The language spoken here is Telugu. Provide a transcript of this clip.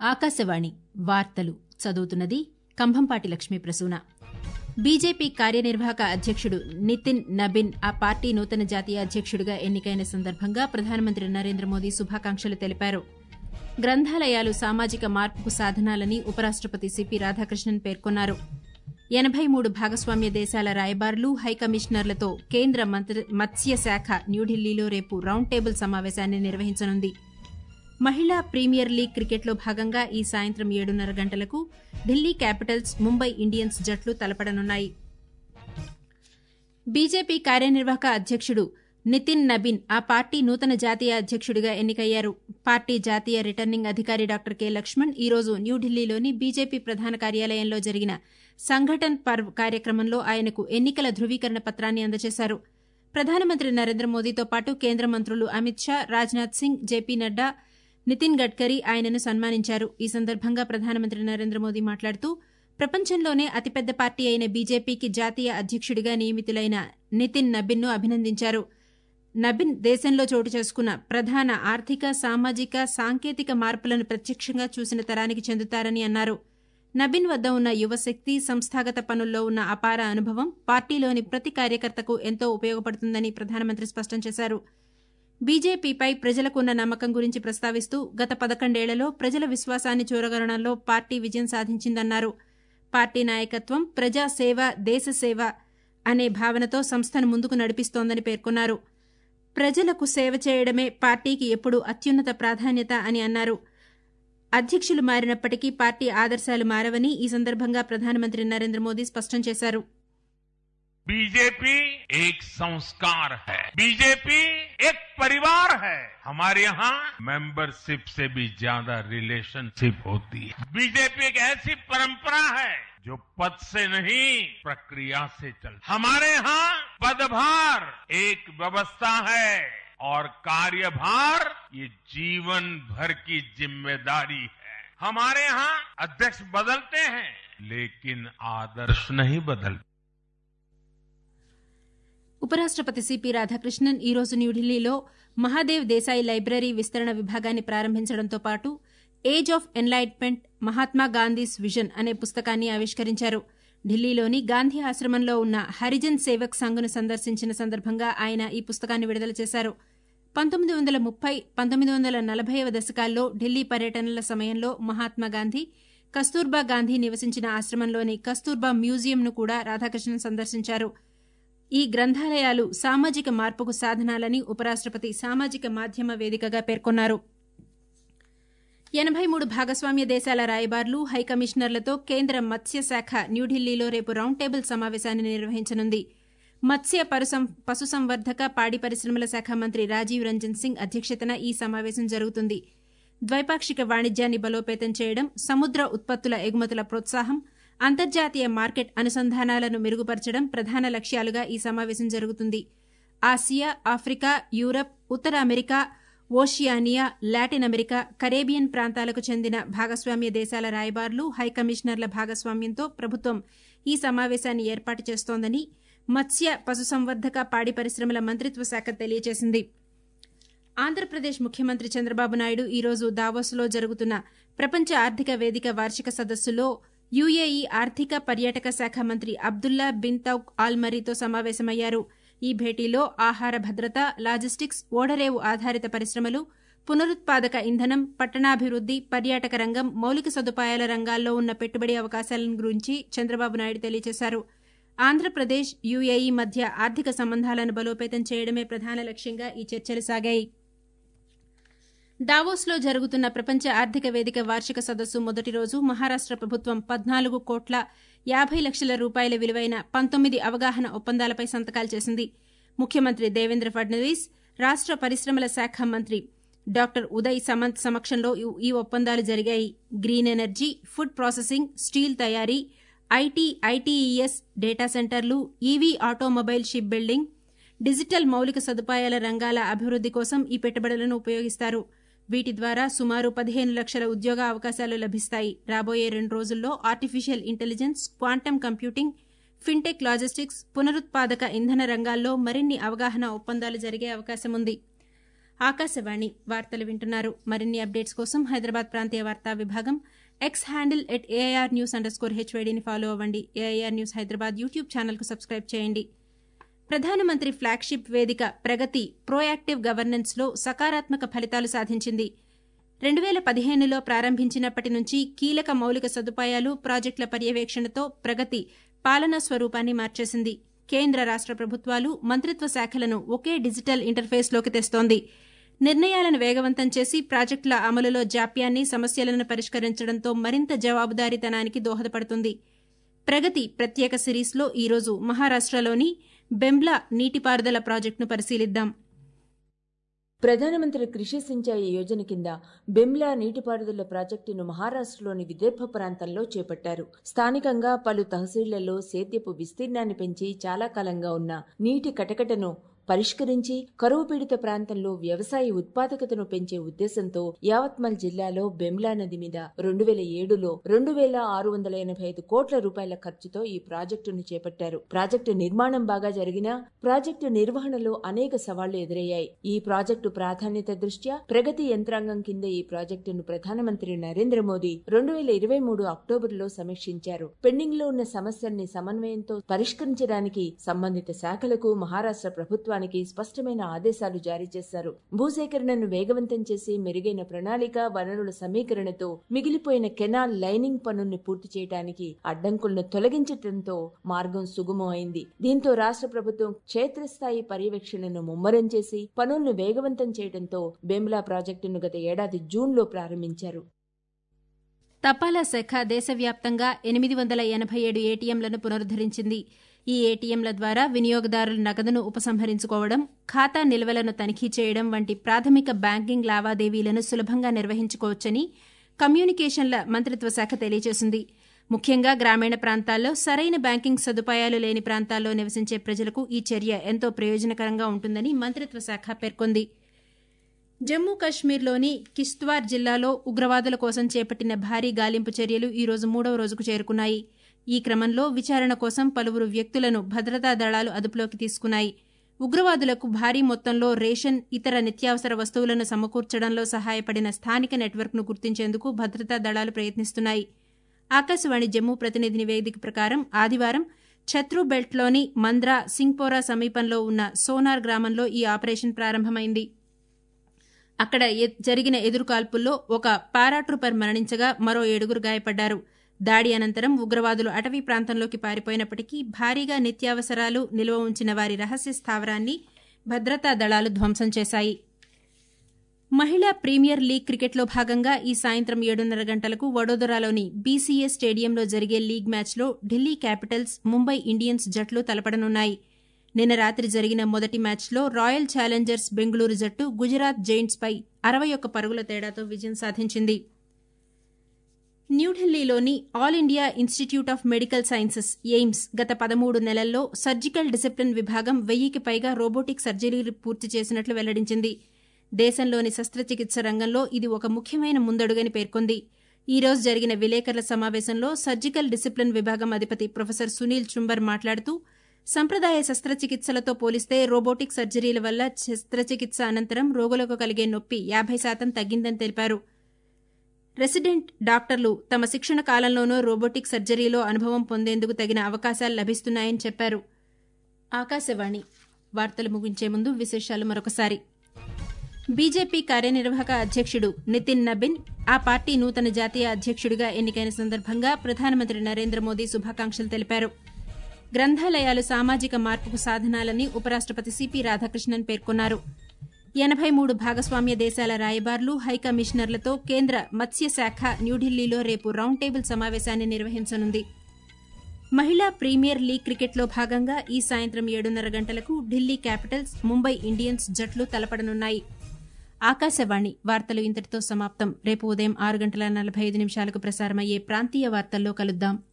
ఆకాశవాణి వార్తలు చదువుతున్నది కంభంపాటి లక్ష్మీ ప్రసూన బీజేపీ కార్యనిర్వాహక అధ్యక్షుడు నితిన్ నబిన్ ఆ పార్టీ నూతన జాతీయ అధ్యక్షుడిగా ఎన్నికైన సందర్భంగా ప్రధానమంత్రి నరేంద్ర మోదీ శుభాకాంక్షలు తెలిపారు గ్రంథాలయాలు సామాజిక మార్పుకు సాధనాలని ఉపరాష్టపతి సిపి రాధాకృష్ణన్ పేర్కొన్నారు ఎనబై మూడు భాగస్వామ్య దేశాల రాయబారులు హైకమిషనర్లతో కేంద్ర మత్స్య శాఖ న్యూఢిల్లీలో రేపు రౌండ్ టేబుల్ సమావేశాన్ని నిర్వహించనుంది మహిళా ప్రీమియర్ లీగ్ క్రికెట్లో భాగంగా ఈ సాయంత్రం ఏడున్నర గంటలకు ఢిల్లీ క్యాపిటల్స్ ముంబై ఇండియన్స్ జట్లు తలపడనున్నాయి బీజేపీ కార్యనిర్వాహక అధ్యక్షుడు నితిన్ నబిన్ ఆ పార్టీ నూతన జాతీయ అధ్యక్షుడిగా ఎన్నికయ్యారు పార్టీ జాతీయ రిటర్నింగ్ అధికారి డాక్టర్ కె లక్ష్మణ్ ఈ రోజు న్యూఢిల్లీలోని బీజేపీ ప్రధాన కార్యాలయంలో జరిగిన సంఘటన్ పర్వ్ కార్యక్రమంలో ఆయనకు ఎన్నికల ధృవీకరణ పత్రాన్ని అందజేశారు ప్రధానమంత్రి నరేంద్ర మోదీతో పాటు కేంద్ర మంత్రులు అమిత్ షా రాజ్నాథ్ సింగ్ జేపీ నడ్డా నితిన్ గడ్కరీ ఆయనను సన్మానించారు ఈ సందర్భంగా ప్రధానమంత్రి నరేంద్ర మోదీ మాట్లాడుతూ ప్రపంచంలోనే అతిపెద్ద పార్టీ అయిన బీజేపీకి జాతీయ అధ్యక్షుడిగా నియమితులైన నితిన్ నబిన్ను అభినందించారు నబిన్ దేశంలో చోటు చేసుకున్న ప్రధాన ఆర్థిక సామాజిక సాంకేతిక మార్పులను ప్రత్యక్షంగా చూసిన తరానికి చెందుతారని అన్నారు నబిన్ వద్ద ఉన్న యువశక్తి సంస్థాగత పనుల్లో ఉన్న అపార అనుభవం పార్టీలోని ప్రతి కార్యకర్తకు ఎంతో ఉపయోగపడుతుందని ప్రధానమంత్రి స్పష్టం చేశారు బీజేపీపై ప్రజలకున్న నమ్మకం గురించి ప్రస్తావిస్తూ గత పదకొండేళ్లలో ప్రజల విశ్వాసాన్ని చూరగొనడంలో పార్టీ విజయం సాధించిందన్నారు పార్టీ నాయకత్వం ప్రజా సేవ దేశ సేవ అనే భావనతో సంస్థను ముందుకు నడిపిస్తోందని పేర్కొన్నారు ప్రజలకు సేవ చేయడమే పార్టీకి ఎప్పుడూ అత్యున్నత ప్రాధాన్యత అని అన్నారు అధ్యక్షులు మారినప్పటికీ పార్టీ ఆదర్శాలు మారవని ఈ సందర్భంగా ప్రధానమంత్రి నరేంద్ర మోదీ స్పష్టం చేశారు बीजेपी एक संस्कार है बीजेपी एक परिवार है हमारे यहाँ मेंबरशिप से भी ज्यादा रिलेशनशिप होती है बीजेपी एक ऐसी परंपरा है जो पद से नहीं प्रक्रिया से चल हमारे यहाँ पदभार एक व्यवस्था है और कार्यभार ये जीवन भर की जिम्मेदारी है हमारे यहाँ अध्यक्ष बदलते हैं लेकिन आदर्श नहीं बदलते ఉపరాష్టపతి సిపి రాధాకృష్ణన్ ఈ రోజు న్యూఢిల్లీలో మహాదేవ్ దేశాయి లైబ్రరీ విస్తరణ విభాగాన్ని ప్రారంభించడంతో పాటు age of enlightenment Mahatma Gandhi's vision అనే పుస్తకాన్ని ఆవిష్కరించారు ఢిల్లీలోని గాంధీ ఆశ్రమంలో ఉన్న హరిజన్ సేవక్ సంఘ్ను సందర్శించిన సందర్భంగా ఆయన ఈ పుస్తకాన్ని విడుదల చేశారు పంతొమ్మిది వందల ముప్పై పంతొమ్మిది వందల నలభైవ దశకాల్లో ఢిల్లీ పర్యటనల సమయంలో మహాత్మా గాంధీ కస్తూర్బా గాంధీ నివసించిన ఆశ్రమంలోని కస్తూర్బా మ్యూజియంను కూడా రాధాకృష్ణన్ సందర్శించారు ఈ గ్రంథాలయాలు సామాజిక మార్పుకు సాధనాలని ఉపరాష్టపతి సామాజిక మాధ్యమ వేదికగా పేర్కొన్నారు ఎనబై మూడు భాగస్వామ్య దేశాల రాయబారులు హైకమిషనర్లతో కేంద్ర మత్స్య శాఖ న్యూఢిల్లీలో రేపు రౌండ్ టేబుల్ సమావేశాన్ని నిర్వహించనుంది మత్స్య పశుసంవర్ధక పాడి పరిశ్రమల శాఖ మంత్రి రాజీవ్ రంజన్ సింగ్ అధ్యక్షతన ఈ సమావేశం జరుగుతుంది ద్వైపాక్షిక వాణిజ్యాన్ని బలోపేతం చేయడం సముద్ర ఉత్పత్తుల ఎగుమతుల ప్రోత్సాహం అంతర్జాతీయ మార్కెట్ అనుసంధానాలను మెరుగుపరచడం ప్రధాన లక్ష్యాలుగా ఈ సమావేశం జరుగుతుంది ఆసియా ఆఫ్రికా యూరప్ ఉత్తర America Oceania Latin America Caribbean ప్రాంతాలకు చెందిన భాగస్వామ్య దేశాల రాయబారులు హైకమిషనర్ల భాగస్వామ్యంతో ప్రభుత్వం ఈ సమావేశాన్ని ఏర్పాటు చేస్తోందని మత్స్య పశుసంవర్ధక పాడి పరిశ్రమల మంత్రిత్వ శాఖ తెలియజేసింది ఆంధ్రప్రదేశ్ ముఖ్యమంత్రి చంద్రబాబు నాయుడు ఈరోజు దావోస్లో జరుగుతున్న ప్రపంచ ఆర్థిక వేదిక వార్షిక సదస్సులో యుఏఈ ఆర్థిక పర్యాటక శాఖ మంత్రి అబ్దుల్లా బిన్ తౌక్ ఆల్మరీతో సమావేశమయ్యారు ఈ భేటీలో ఆహార భద్రత లాజిస్టిక్స్ ఓడరేవు ఆధారిత పరిశ్రమలు పునరుత్పాదక ఇంధనం పట్టణాభివృద్ది పర్యాటక రంగం మౌలిక సదుపాయాల రంగాల్లో ఉన్న పెట్టుబడి అవకాశాలను గురించి చంద్రబాబు నాయుడు తెలియజేశారు ఆంధ్రప్రదేశ్ యుఏఈ మధ్య ఆర్థిక సంబంధాలను బలోపేతం చేయడమే ప్రధాన లక్ష్యంగా ఈ చర్చలు సాగాయి దావోస్లో జరుగుతున్న ప్రపంచ ఆర్థిక వేదిక వార్షిక సదస్సు మొదటి రోజు మహారాష్ట ప్రభుత్వం పద్నాలుగు కోట్ల యాభై లక్షల రూపాయల విలువైన పంతొమ్మిది అవగాహన ఒప్పందాలపై సంతకాలు చేసింది ముఖ్యమంత్రి దేవేంద్ర ఫడ్నవీస్ రాష్ట పరిశ్రమల శాఖ మంత్రి డాక్టర్ ఉదయ్ సమంత్ సమక్షంలో ఈ ఒప్పందాలు జరిగాయి green energy food processing steel తయారీ ఐటీ ఐటీఈఎస్ డేటా సెంటర్లు EV automobile ship building digital మౌలిక సదుపాయాల రంగాల అభివృద్ది కోసం ఈ పెట్టుబడులను ఉపయోగిస్తారు వీటి ద్వారా సుమారు పదిహేను లక్షల ఉద్యోగ అవకాశాలు లభిస్తాయి రాబోయే రెండు రోజుల్లో artificial intelligence quantum computing fintech logistics పునరుత్పాదక ఇంధన రంగాల్లో మరిన్ని అవగాహన ఒప్పందాలు జరిగే అవకాశం ఉంది ఆకాశవాణి వార్తలు వింటున్నారు మరిన్ని అప్డేట్స్ కోసం హైదరాబాద్ ప్రాంతీయ వార్తా విభాగం X handle at AIR news under score హెచ్వైడీని ఫాలో అవ్వండి ఏఐఆర్ న్యూస్ హైదరాబాద్ యూట్యూబ్ ఛానల్కు సబ్స్క్రైబ్ చేయండి ప్రధానమంత్రి ఫ్లాగ్షిప్ వేదిక ప్రగతి ప్రోయాక్టివ్ గవర్నెన్స్లో సకారాత్మక ఫలితాలు సాధించింది రెండు వేల పదిహేనులో ప్రారంభించినప్పటి నుంచి కీలక మౌలిక సదుపాయాలు ప్రాజెక్టుల పర్యవేక్షణతో ప్రగతి పాలనా స్వరూపాన్ని మార్చేసింది కేంద్ర రాష్ట ప్రభుత్వాలు మంత్రిత్వ శాఖలను ఒకే డిజిటల్ ఇంటర్ఫేస్లోకి తెస్తోంది నిర్ణయాలను వేగవంతం చేసి ప్రాజెక్టుల అమలులో జాప్యాన్ని సమస్యలను పరిష్కరించడంతో మరింత జవాబుదారీతనానికి దోహదపడుతుంది ప్రగతి ప్రత్యేక సిరీస్లో ఈరోజు మహారాష్టలోని బెంబ్లా నీటిపారుదల ప్రాజెక్టును పరిశీలిద్దాం ప్రధానమంత్రి కృషి సించాయి యోజన కింద బిమ్లా నీటిపారుదల ప్రాజెక్టును మహారాష్ట్రలోని విదర్భ ప్రాంతంలో చేపట్టారు స్థానికంగా పలు తహసీళ్లలో సేద్యపు విస్తీర్ణాన్ని పెంచి చాలా కాలంగా ఉన్న నీటి కటకటను పరిష్కరించి కరువు పీడిత ప్రాంతంలో వ్యవసాయ ఉత్పాదకతను పెంచే ఉద్దేశంతో యావత్మల్ జిల్లాలో బెమ్లా నది మీద రెండు వేల ఏడులో రెండు వేల ఆరు వందల ఎనభై ఐదు కోట్ల రూపాయల ఖర్చుతో ఈ ప్రాజెక్టును చేపట్టారు ప్రాజెక్టు నిర్మాణం బాగా జరిగినా ప్రాజెక్టు నిర్వహణలో అనేక సవాళ్లు ఎదురయ్యాయి ఈ ప్రాజెక్టు ప్రాధాన్యత దృష్ట్యా ప్రగతి యంత్రాంగం కింద ఈ ప్రాజెక్టును ప్రధానమంత్రి నరేంద్ర మోదీ రెండు వేల ఇరవై మూడు అక్టోబర్లో సమీక్షించారు పెండింగ్ లో ఉన్న సమస్యల్ని సమన్వయంతో పరిష్కరించడానికి సంబంధిత శాఖలకు మహారాష్ట్ర ప్రభుత్వం ప్రభుత్వానికి స్పష్టమైన ఆదేశాలు జారీ చేశారు భూసేకరణను వేగవంతం చేసి మెరుగైన ప్రణాళిక వనరుల సమీకరణతో మిగిలిపోయిన కెనాల్ లైనింగ్ పనుల్ని పూర్తి చేయడానికి అడ్డంకులను తొలగించడంతో మార్గం సుగమం అయింది దీంతో రాష్ట్ర ప్రభుత్వం క్షేత్రస్థాయి పర్యవేక్షణను ముమ్మరం చేసి పనులను వేగవంతం చేయడంతో బెమ్లా ప్రాజెక్టును గత ఏడాది జూన్లో ప్రారంభించారు తపాలా శాఖ దేశవ్యాప్తంగా ఎనిమిది వందల ఎనభై ఏడు ఏటీఎంలను పునరుద్దరించింది ఈ ఏటీఎంల ద్వారా వినియోగదారుల నగదును ఉపసంహరించుకోవడం ఖాతా నిల్వలను తనిఖీ చేయడం వంటి ప్రాథమిక బ్యాంకింగ్ లావాదేవీలను సులభంగా నిర్వహించుకోవచ్చని కమ్యూనికేషన్ల మంత్రిత్వ శాఖ తెలియజేసింది ముఖ్యంగా గ్రామీణ ప్రాంతాల్లో సరైన బ్యాంకింగ్ సదుపాయాలు లేని ప్రాంతాల్లో నివసించే ప్రజలకు ఈ చర్య ఎంతో ప్రయోజనకరంగా ఉంటుందని మంత్రిత్వ శాఖ పేర్కొంది జమ్మూ కశ్మీర్లోని కిష్త్వార్ జిల్లాలో ఉగ్రవాదుల కోసం చేపట్టిన భారీ గాలింపు చర్యలు ఈరోజు మూడవ రోజుకు చేరుకున్నాయి ఈ క్రమంలో విచారణ కోసం పలువురు వ్యక్తులను భద్రతా దళాలు అదుపులోకి తీసుకున్నాయి ఉగ్రవాదులకు భారీ మొత్తంలో రేషన్ ఇతర నిత్యావసర వస్తువులను సమకూర్చడంలో సహాయపడిన స్థానిక నెట్వర్క్ను గుర్తించేందుకు భద్రతా దళాలు ప్రయత్నిస్తున్నాయి ఆకాశవాణి జమ్మూ ప్రతినిధి నివేదిక ప్రకారం ఆదివారం ఛత్రూ బెల్ట్లోని మంద్రా సింగ్పోరా సమీపంలో ఉన్న సోనార్ గ్రామంలో ఈ ఆపరేషన్ ప్రారంభమైంది అక్కడ జరిగిన ఎదురుకాల్పుల్లో ఒక పారాట్రూపర్ మరణించగా మరో ఏడుగురు గాయపడ్డారు దాడి అనంతరం ఉగ్రవాదులు అటవీ ప్రాంతంలోకి పారిపోయినప్పటికీ భారీగా నిత్యావసరాలు నిల్వ ఉంచిన వారి రహస్య స్థావరాన్ని భద్రతా దళాలు ధ్వంసం చేశాయి మహిళా ప్రీమియర్ లీగ్ క్రికెట్లో భాగంగా ఈ సాయంత్రం ఏడున్నర గంటలకు వడోదరాలోని బీసీఏ స్టేడియంలో జరిగే లీగ్ మ్యాచ్లో ఢిల్లీ క్యాపిటల్స్ ముంబై ఇండియన్స్ జట్లు తలపడనున్నాయి నిన్న రాత్రి జరిగిన మొదటి మ్యాచ్లో రాయల్ ఛాలెంజర్స్ బెంగళూరు జట్టు గుజరాత్ జైంట్స్పై అరవై ఒక్క పరుగుల తేడాతో విజయం సాధించింది న్యూఢిల్లీలోని all India institute of medical sciences AIIMS గత పదమూడు నెలల్లో సర్జికల్ డిసిప్లిన్ విభాగం వెయ్యికి పైగా రోబోటిక్ సర్జరీలు పూర్తి చేసినట్లు వెల్లడించింది దేశంలోని శస్త్రచికిత్స రంగంలో ఇది ఒక ముఖ్యమైన ముందడుగని పేర్కొంది ఈ రోజు జరిగిన విలేకరుల సమావేశంలో సర్జికల్ డిసిప్లిన్ విభాగం అధిపతి ప్రొఫెసర్ సునీల్ చుంబర్ మాట్లాడుతూ సంప్రదాయ శస్త్రచికిత్సలతో పోలిస్తే రోబోటిక్ సర్జరీల వల్ల శస్త్రచికిత్స అనంతరం రోగులకు కలిగే నొప్పి యాభై శాతం తగ్గిందని తెలిపారు రెసిడెంట్ డాక్టర్లు తమ శిక్షణ కాలంలోనూ రోబోటిక్ సర్జరీలో అనుభవం పొందేందుకు తగిన అవకాశాలు లభిస్తున్నాయని చెప్పారు ఆకాశవాణి వార్తలు ముగించే ముందు విశేషాలు మరొకసారి బీజేపీ కార్యనిర్వాహక అధ్యక్షుడు నితిన్ నబిన్ ఆ పార్టీ నూతన జాతీయ అధ్యక్షుడిగా ఎన్నికైన సందర్భంగా ప్రధానమంత్రి నరేంద్ర మోదీ శుభాకాంక్షలు తెలిపారు గ్రంథాలయాలు సామాజిక మార్పుకు సాధనాలని ఉపరాష్టపతి సిపి రాధాకృష్ణన్ పేర్కొన్నారు ఎనభై మూడు భాగస్వామ్య దేశాల రాయబార్లు హైకమిషనర్లతో కేంద్ర మత్స్యశాఖ న్యూఢిల్లీలో రేపు రౌండ్ టేబుల్ సమావేశాన్ని నిర్వహించనుంది మహిళా ప్రీమియర్ లీగ్ క్రికెట్లో భాగంగా ఈ సాయంత్రం ఏడున్నర గంటలకు ఢిల్లీ క్యాపిటల్స్ ముంబై ఇండియన్స్ జట్లు తలపడనున్నాయి ఆకాశవాణి వార్తలు ఇంతటితో సమాప్తం రేపు ఉదయం ఆరు గంటల నలభై ఐదు నిమిషాలకు ప్రసారమయ్యే ప్రాంతీయ వార్తల్లో కలుద్దాం